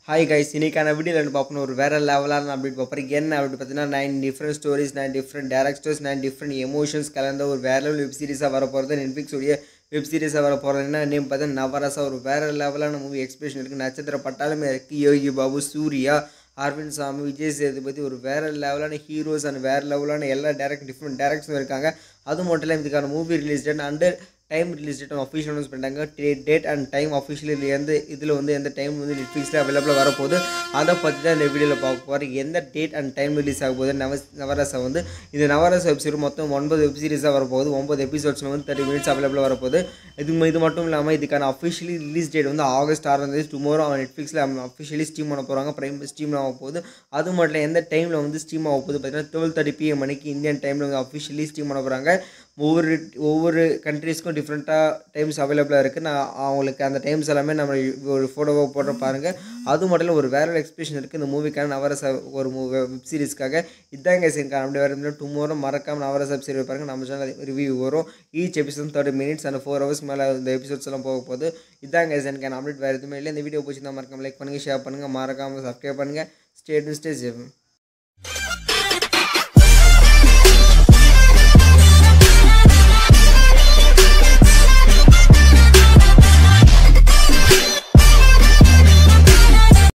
hi guys இன்னைக்கான வீடியோவில் வந்து பார்க்கணும் ஒரு வேறு லெவலான அப்டேட் பார்ப்போம் என்ன அப்படி பார்த்தீங்கன்னா nine different stories nine different directors nine different emotions கலந்த ஒரு வேற லெவல் வெப் சீரிஸாக வர போகிறது நெட்ஃப்ளிக்ஸ் உடைய வெப் சீரிஸாக வர போகிறது என்ன நேம் பார்த்தா நவரசா ஒரு வேறு லெவலான மூவி எக்ஸ்பிரஷன் இருக்குது நட்சத்திர பட்டாலுமே இருக்குது யோகி பாபு சூர்யா அரவிந்த் சாமி விஜய் சேதுபதி ஒரு வேறு லெவலான ஹீரோஸ் அண்ட் வேறு லெவலான எல்லா டேரக்ட் டிஃப்ரெண்ட் டேரக்டர்ஸும் இருக்காங்க அது மட்டும் இல்லாமல் இதுக்கான movie release date and time release date official announce பண்ணிட்டாங்க டேட் அண்ட் டைம் அஃபிஷியல் எந்த இதில் வந்து எந்த டைம் வந்து நெட்ஃப்ளிக்ஸில் அவைலபிளாக வரப்போகுது அதை பற்றி தான் இந்த வீடியோவில் பார்க்க போகிறோம் எந்த டேட் அண்ட் டைம் ரிலீஸ் ஆக போகுது நவ நவரசா வந்து இந்த நவரச வெப் சீரிஸ் மொத்தம் ஒன்பது வெப் சீரிஸாக வரப்போகுது ஒன்பது எபிசோட்ஸ் வந்து தேர்ட்டி மினிட்ஸ் அவைலபிளாக வரப்போகுது இது இது மட்டும் இல்லாமல் இதுக்கான அஃபிஷியலி ரிலீஸ் டேட் வந்து ஆகஸ்ட் ஆறாம் தேதி டுமாரோ அவன் நெட்ஃப்ளிக்ஸில் அஃபிஷியலி ஸ்ட்ரீம் பண்ண போகிறாங்க ப்ரைம் ஸ்ட்ரீம் ஆக போகுது அது மட்டும் இல்லை எந்த டைமில் வந்து ஸ்ட்ரீம் ஆக போகுது பார்த்தீங்கன்னா டுவெல் தேர்ட்டி பிஎம் மணிக்கு இந்தியன் டைமில் வந்து அஃபிஷியலி ஸ்ட்ரீம் பண்ண போகிறாங்க ஒவ்வொரு ஒவ்வொரு கண்ட்ரீஸ்க்கும் டிஃப்ரெண்ட்டாக டைம்ஸ் அவைலபிளாக இருக்குது நான் அவங்களுக்கு அந்த டைம்ஸ் எல்லாமே நம்ம ஒரு ஃபோட்டோவாக போட்டு பாருங்கள் அது மட்டும் இல்லை ஒரு வேற எக்ஸ்பிரஷன் இருக்குது இந்த மூவிக்கான நவரச ஒரு மூ வெப் சீரிஸ்க்காக இதாங்க சீன்கான அப்படி வர டுமாரோ மறக்காம நவரச வெப் சீரிஸ் பாருங்கள் நம்ம சேனல் ரிவ்யூ வரும் ஈச் எபிசோட் தேர்ட்டி மினிட்ஸ் அந்த ஃபோர் ஹவர்ஸ் மேலே இந்த எபிசோட்ஸ் எல்லாம் போக போகுது இதாங்க சீன்கான அப்டேட் வேறு எதுவுமே இல்லை இந்த வீடியோ பிடிச்சிருந்தா மறக்காம லைக் பண்ணுங்கள் ஷேர் பண்ணுங்கள் மறக்காமல் சப்ஸ்கிரைப் பண்ணுங்கள் ஸ்டேட் ஸ்டேஜ்